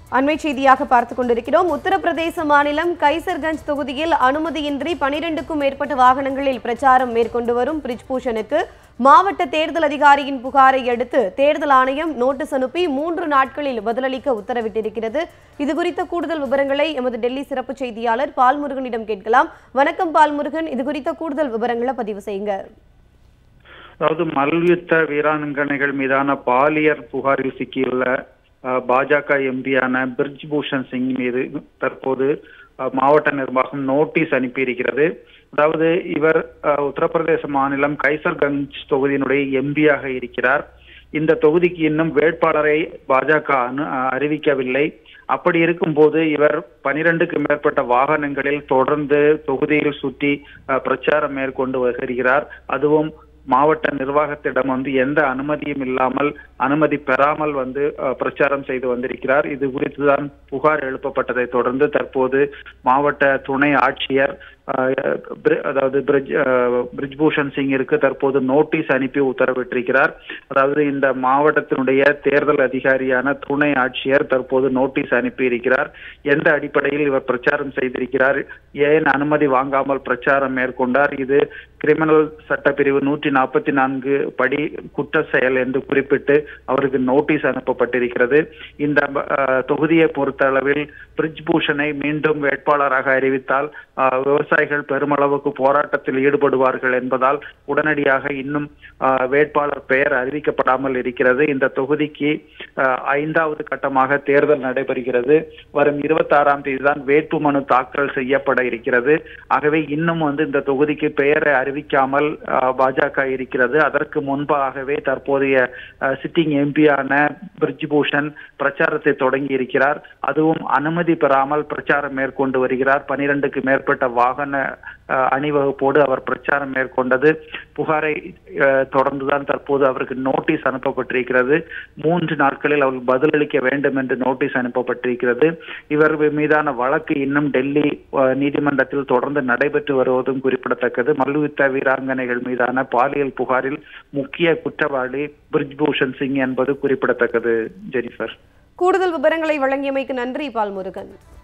அண்மை செய்தியாக பார்த்துக் கொண்டிருக்கிறோம் உத்தரப்பிரதேச மாநிலம் கைசர்கஞ்ச் தொகுதியில் அனுமதியின்றி பனிரெண்டுக்கும் மேற்பட்ட வாகனங்களில் பிரச்சாரம் மேற்கொண்டு வரும் பிரிஜ்பூஷனுக்கு மாவட்ட தேர்தல் அதிகாரியின் புகாரை அடுத்து தேர்தல் ஆணையம் நோட்டீஸ் அனுப்பி மூன்று நாட்களில் பதிலளிக்க உத்தரவிட்டிருக்கிறது இது குறித்த கூடுதல் விவரங்களை எமது டெல்லி சிறப்பு செய்தியாளர் பால்முருகனிடம் கேட்கலாம் வணக்கம் பால்முருகன் இது குறித்த கூடுதல் விவரங்களை பதிவு செய்யுங்க அதாவது மல்யுத்த வீராங்கனைகள் மீதான பாலியல் புகாரில் சிக்கியுள்ள அஹ், பாஜக எம்பியான பிரிஜ் பூஷன் சிங் மீது தற்போது அஹ், மாவட்ட நிர்வாகம் நோட்டீஸ் அனுப்பியிருக்கிறது அதாவது இவர் அஹ், உத்தரப்பிரதேச மாநிலம் கைசர்கஞ்ச் தொகுதியினுடைய எம்பியாக இருக்கிறார் இந்த தொகுதிக்கு இன்னும் வேட்பாளரை பாஜக அனு அஹ், அறிவிக்கவில்லை அப்படி இருக்கும்போது இவர் பனிரெண்டுக்கு மேற்பட்ட வாகனங்களில் தொடர்ந்து தொகுதியில் சுற்றி அஹ், பிரச்சாரம் மேற்கொண்டு வருகிறார் அதுவும் மாவட்ட நிர்வாகத்திடம் வந்து எந்த அனுமதியும் இல்லாமல் அனுமதி பெறாமல் வந்து அஹ், பிரச்சாரம் செய்து வந்திருக்கிறார் இது குறித்து தான் புகார் எழுப்பப்பட்டதை தொடர்ந்து தற்போது மாவட்ட துணை ஆட்சியர் அஹ், பிரி- அதாவது பிரிஜ் அஹ், பிரிஜ்பூஷன் சிங்கிற்கு தற்போது நோட்டீஸ் அனுப்பி உத்தரவிட்டிருக்கிறார் அதாவது இந்த மாவட்டத்தினுடைய தேர்தல் அதிகாரியான துணை ஆட்சியர் தற்போது நோட்டீஸ் அனுப்பியிருக்கிறார் எந்த அடிப்படையில் இவர் பிரச்சாரம் செய்திருக்கிறார் ஏன் அனுமதி வாங்காமல் பிரச்சாரம் மேற்கொண்டார் இது கிரிமினல் சட்டப்பிரிவு நூற்றி நாற்பத்தி நான்கு படி குற்ற செயல் என்று குறிப்பிட்டு அவருக்கு நோட்டீஸ் அனுப்பப்பட்டிருக்கிறது இந்த அஹ், தொகுதியை பொறுத்தளவில் பிரிஜ்பூஷனை மீண்டும் வேட்பாளராக அறிவித்தால் அஹ், விவசாயிகள் பெருமளவுக்கு போராட்டத்தில் ஈடுபடுவார்கள் என்பதால் உடனடியாக இன்னும் அஹ், வேட்பாளர் பெயர் அறிவிக்கப்படாமல் இருக்கிறது இந்த தொகுதிக்கு அஹ், ஐந்தாவது கட்டமாக தேர்தல் நடைபெறுகிறது வரும் இருபத்தாறாம் தேதி தான் வேட்புமனு தாக்கல் செய்யப்பட இருக்கிறது ஆகவே இன்னும் வந்து இந்த தொகுதிக்கு பெயரை அறிவிக்காமல் அஹ், பாஜக இருக்கிறது அதற்கு முன்பாகவே தற்போதைய சிட்டிங் எம்பியான பிரிஜ்பூஷன் பிரச்சாரத்தை தொடங்கி இருக்கிறார் அதுவும் அனுமதி பெறாமல் பிரச்சாரம் மேற்கொண்டு வருகிறார் பனிரெண்டுக்கு மேற்பட்ட வாகன அஹ், அணிவகுப்போடு அவர் பிரச்சாரம் மேற்கொண்டது புகாரை அஹ், தொடர்ந்துதான் தற்போது அவருக்கு நோட்டீஸ் அனுப்பப்பட்டிருக்கிறது மூன்று நாட்களில் அவர் பதிலளிக்க வேண்டும் என்று நோட்டீஸ் அனுப்பப்பட்டிருக்கிறது இவர் மீதான வழக்கு இன்னும் டெல்லி அஹ், நீதிமன்றத்தில் தொடர்ந்து நடைபெற்று வருவதும் குறிப்பிடத்தக்கது மல்யுத்த வீராங்கனைகள் மீதான பாலியல் புகாரில் முக்கிய குற்றவாளி பிரிஜ்பூஷன் சிங் என்பது குறிப்பிடத்தக்கது ஜெனிஃபர் கூடுதல் விவரங்களை வழங்கியமைக்கு நன்றி பால்முருகன்